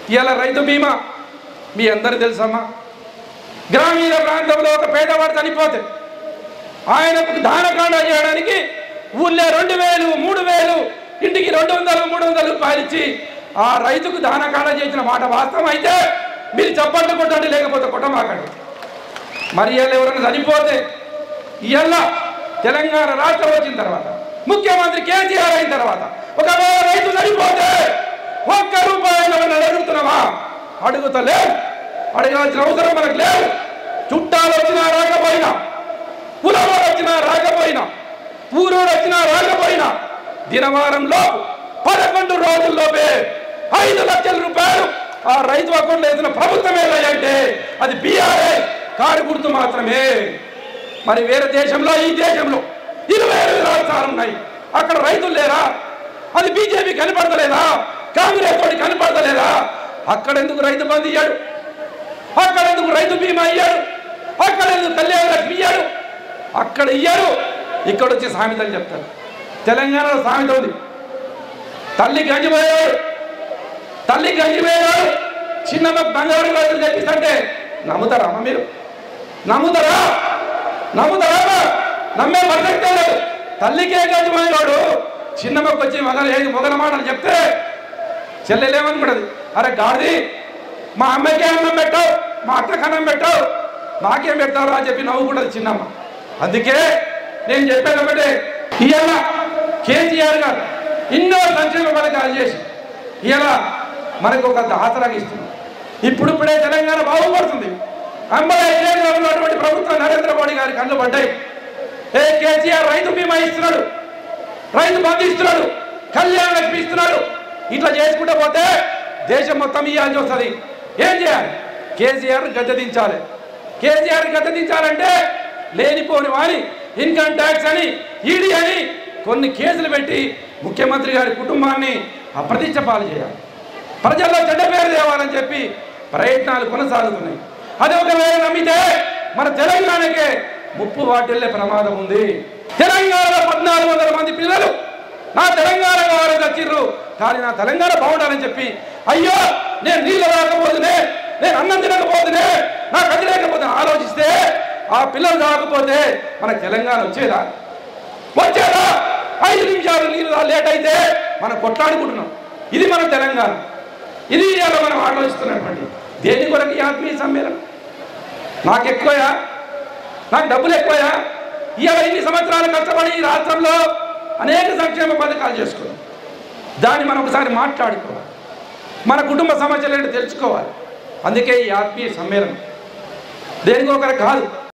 ఇవాళ రైతు బీమా మీ అందరు తెలుసమ్మా గ్రామీణ ప్రాంతంలో ఒక పేదవాడు చనిపోతే ఆయనకు దానకాండ చేయడానికి ఊళ్ళో రెండు వేలు మూడు వేలు ఇంటికి రెండు వందలు మూడు వందలు రూపాయలు ఇచ్చి ఆ రైతుకు దానకాండ చేసిన మాట వాస్తవం అయితే మీరు చప్పట్లు కొట్టండి లేకపోతే కొట్టమాకండి మరి ఇవాళ ఎవరైనా చనిపోతే ఇవాళ తెలంగాణ రాష్ట్రం వచ్చిన తర్వాత ముఖ్యమంత్రి కేసీఆర్ అయిన తర్వాత ఒకవేళ రైతు చనిపోతే ఒక్క రూపాయలు మనం అడుగుతున్నామా అడుగుతలేవు అడగాల్సిన అవసరం మనకు లేవు చుట్టాలు వచ్చినా రాకపోయినా కులవాడు వచ్చినా రాకపోయినా ఊరోడు వచ్చినా రాకపోయినా దినవారంలో పదకొండు రోజుల్లోపే ఐదు లక్షల రూపాయలు ఆ రైతు అకౌంట్లో వేసిన ప్రభుత్వం ఏదంటే అది బీఆర్ఏ కారు గుర్తు మాత్రమే మరి వేరే దేశంలో ఈ దేశంలో ఇరవై ఐదు రాష్ట్రాలు ఉన్నాయి అక్కడ రైతులు లేరా అది బీజేపీ కనపడతలేదా కాంగ్రెస్ తోటి కనపడతలేదా అక్కడ ఎందుకు రైతు బంధు ఇయ్యాడు అక్కడ ఎందుకు రైతు బీమా ఇయ్యాడు అక్కడ ఎందుకు కళ్యాణ లక్ష్మి ఇయ్యాడు అక్కడ ఇయ్యారు ఇక్కడ వచ్చి సామెతలు చెప్తారు తెలంగాణలో సామెత ఉంది తల్లి గంజిపోయాడు తల్లి గంజిపోయాడు చిన్నమ్మ బంగారు రోజులు తెప్పిస్తుంటే నమ్ముతారా అమ్మ మీరు నమ్ముతారా నమ్ముతారా అమ్మ? నమ్మే ప్రసక్తే లేదు తల్లికే గంజిపోయినాడు చిన్నమ్మకి వచ్చి మగలు ఏది మొగల మాటలు చెప్తే చెల్లెలేమనుకుంటది అరే గాడిది మా అమ్మకి అన్నం పెట్టావు మా అత్తకి అన్నం పెట్టావు నాకేం పెడతావు అని చెప్పి నవ్వుకుంటది చిన్నమ్మ అందుకే నేను చెప్పేది ఒకటే ఇవాళ కేసీఆర్ గారు ఎన్నో సంక్షేమ పథకాలు చేసి ఇవాళ మనకు ఒక ఆసరాగా ఇస్తుంది ఇప్పుడిప్పుడే తెలంగాణ బాగుపడుతుంది అంబడే విజయంగా ఉన్నటువంటి ప్రభుత్వం నరేంద్ర మోడీ గారి కళ్ళు పడ్డాయి ఏ కేసీఆర్ రైతు బీమా ఇస్తున్నాడు రైతు బంధు ఇస్తున్నాడు కళ్యాణ లక్ష్మి ఇస్తున్నాడు ఇట్లా చేసుకుంటూ పోతే దేశం మొత్తం ఇవ్వాల్సి వస్తుంది ఏం చేయాలి కేసీఆర్ గద్దె దించాలి కేసీఆర్ గద్దె దించాలంటే లేనిపోని వాని ఇన్కమ్ ట్యాక్స్ అని ఈడీ అని కొన్ని కేసులు పెట్టి ముఖ్యమంత్రి గారి కుటుంబాన్ని అప్రతిష్ట పాలు చేయాలి ప్రజల్లో చెడ్డ పేరు తేవాలని చెప్పి ప్రయత్నాలు కొనసాగుతున్నాయి అది ఒకవేళ నమ్మితే మన తెలంగాణకే ముప్పు వాటిల్లే ప్రమాదం ఉంది తెలంగాణలో పద్నాలుగు వందల మంది పిల్లలు నా తెలంగాణ కావాలని వచ్చిర్రు కానీ నా తెలంగాణ బాగుండాలని చెప్పి అయ్యో నేను నీళ్ళు రాకపోతునే నేను అన్నం తినకపోతునే నాకు అది లేకపోతే ఆలోచిస్తే ఆ పిల్లలు రాకపోతే మన తెలంగాణ వచ్చేదా వచ్చేదా ఐదు నిమిషాలు నీళ్ళు రా- లేట్ అయితే మనం కొట్లాడుకుంటున్నాం ఇది మన తెలంగాణ ఇది ఇవాళ మనం ఆలోచిస్తున్నటువంటి దేని కొరకు ఈ ఆత్మీయ సమ్మేళనం నాకు ఎక్కువయా నాకు డబ్బులు ఎక్కువయా ఇవాళ ఇన్ని సంవత్సరాలు కష్టపడి ఈ రాష్ట్రంలో అనేక సంక్షేమ పథకాలు చేసుకున్నాం దాన్ని మనం ఒకసారి మాట్లాడుకోవాలి మన కుటుంబ సమస్యలు ఏంటో తెలుసుకోవాలి అందుకే ఈ ఆత్మీయ సమ్మేళనం దేనికొకరు కాదు